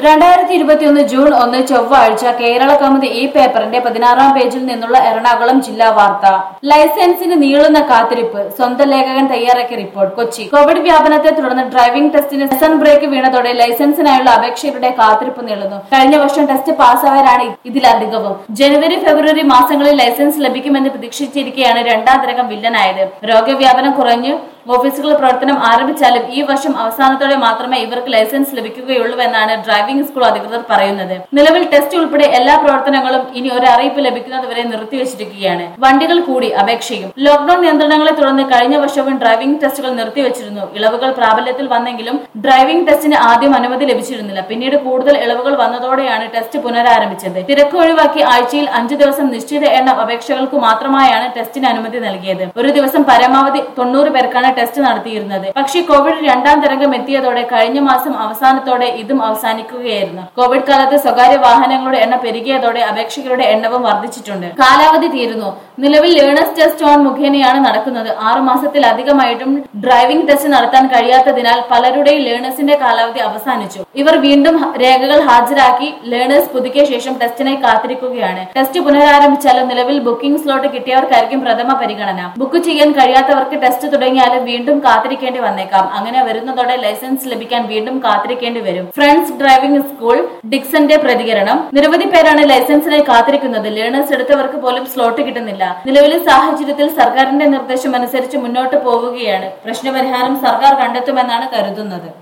രണ്ടായിരത്തി ഇരുപത്തിയൊന്ന് ജൂൺ ഒന്ന് ചൊവ്വാഴ്ച കേരള കൗമുദി ഈ പേപ്പറിന്റെ പതിനാറാം പേജിൽ നിന്നുള്ള എറണാകുളം ജില്ലാ വാർത്ത ലൈസൻസിന് നീളുന്ന കാത്തിരിപ്പ് സ്വന്തം ലേഖകൻ തയ്യാറാക്കിയ റിപ്പോർട്ട് കൊച്ചി കോവിഡ് വ്യാപനത്തെ തുടർന്ന് ഡ്രൈവിംഗ് ടെസ്റ്റിന് സെസൺ ബ്രേക്ക് വീണതോടെ ലൈസൻസിനായുള്ള അപേക്ഷകരുടെ കാത്തിരിപ്പ് നീളുന്നു കഴിഞ്ഞ വർഷം ടെസ്റ്റ് പാസ്സായവരാണ് ഇതിലധികവും ജനുവരി ഫെബ്രുവരി മാസങ്ങളിൽ ലൈസൻസ് ലഭിക്കുമെന്ന് പ്രതീക്ഷിച്ചിരിക്കെയാണ് രണ്ടാം തരംഗം വില്ലനായത് രോഗവ്യാപനം കുറഞ്ഞ് ഓഫീസുകൾ പ്രവർത്തനം ആരംഭിച്ചാലും ഈ വർഷം അവസാനത്തോടെ മാത്രമേ ഇവർക്ക് ലൈസൻസ് ലഭിക്കുകയുള്ളൂവെന്നാണ് ഡ്രൈവിംഗ് സ്കൂൾ അധികൃതർ പറയുന്നത് നിലവിൽ ടെസ്റ്റ് ഉൾപ്പെടെ എല്ലാ പ്രവർത്തനങ്ങളും ഇനി ഒരു അറിയിപ്പ് ലഭിക്കുന്നതുവരെ നിർത്തിവച്ചിരിക്കുകയാണ് വണ്ടികൾ കൂടി അപേക്ഷയും ലോക്ഡൌൺ നിയന്ത്രണങ്ങളെ തുടർന്ന് കഴിഞ്ഞ വർഷവും ഡ്രൈവിംഗ് ടെസ്റ്റുകൾ നിർത്തിവച്ചിരുന്നു ഇളവുകൾ പ്രാബല്യത്തിൽ വന്നെങ്കിലും ഡ്രൈവിംഗ് ടെസ്റ്റിന് ആദ്യം അനുമതി ലഭിച്ചിരുന്നില്ല പിന്നീട് കൂടുതൽ ഇളവുകൾ വന്നതോടെയാണ് ടെസ്റ്റ് പുനരാരംഭിച്ചത് തിരക്ക് ഒഴിവാക്കി ആഴ്ചയിൽ അഞ്ചു ദിവസം നിശ്ചിത എണ്ണം അപേക്ഷകൾക്ക് മാത്രമായാണ് ടെസ്റ്റിന് അനുമതി നൽകിയത് ഒരു ദിവസം പരമാവധി തൊണ്ണൂറ് പേർക്കാണ് ടെസ്റ്റ് നടത്തിയിരുന്നത് പക്ഷേ കോവിഡ് രണ്ടാം തരംഗം എത്തിയതോടെ കഴിഞ്ഞ മാസം അവസാനത്തോടെ ഇതും അവസാനിക്കുകയായിരുന്നു കോവിഡ് കാലത്ത് സ്വകാര്യ വാഹനങ്ങളുടെ എണ്ണം പെരുകിയതോടെ അപേക്ഷകരുടെ എണ്ണവും വർദ്ധിച്ചിട്ടുണ്ട് കാലാവധി തീരുന്നു നിലവിൽ ലേണേഴ്സ് ടെസ്റ്റ് ഓൺ മുഖേനയാണ് നടക്കുന്നത് ആറു മാസത്തിലധികമായിട്ടും ഡ്രൈവിംഗ് ടെസ്റ്റ് നടത്താൻ കഴിയാത്തതിനാൽ പലരുടെയും ലേണേഴ്സിന്റെ കാലാവധി അവസാനിച്ചു ഇവർ വീണ്ടും ഹ- രേഖകൾ ഹാജരാക്കി ലേണേഴ്സ് പുതുക്കിയ ശേഷം ടെസ്റ്റിനായി കാത്തിരിക്കുകയാണ് ടെസ്റ്റ് പുനരാരംഭിച്ചാലും നിലവിൽ ബുക്കിംഗ് സ്ലോട്ട് കിട്ടിയവർക്കായിരിക്കും പ്രഥമ പരിഗണന ബുക്ക് ചെയ്യാൻ കഴിയാത്തവർക്ക് ടെസ്റ്റ് തുടങ്ങിയാലും വീണ്ടും കാത്തിരിക്കേണ്ടി വന്നേക്കാം അങ്ങനെ വരുന്നതോടെ ലൈസൻസ് ലഭിക്കാൻ വീണ്ടും കാത്തിരിക്കേണ്ടി വരും ഫ്രണ്ട്സ് ഡ്രൈവിംഗ് സ്കൂൾ ഡിക്സന്റെ പ്രതികരണം നിരവധി പേരാണ് ലൈസൻസിനായി കാത്തിരിക്കുന്നത് ലേണേഴ്സ് എടുത്തവർക്ക് പോലും സ്ലോട്ട് കിട്ടുന്നില്ല നിലവിലെ സാഹചര്യത്തിൽ സർക്കാരിന്റെ നിർദ്ദേശം അനുസരിച്ച് മുന്നോട്ട് പോവുകയാണ് പ്രശ്നപരിഹാരം സർക്കാർ കണ്ടെത്തുമെന്നാണ് കരുതുന്നത്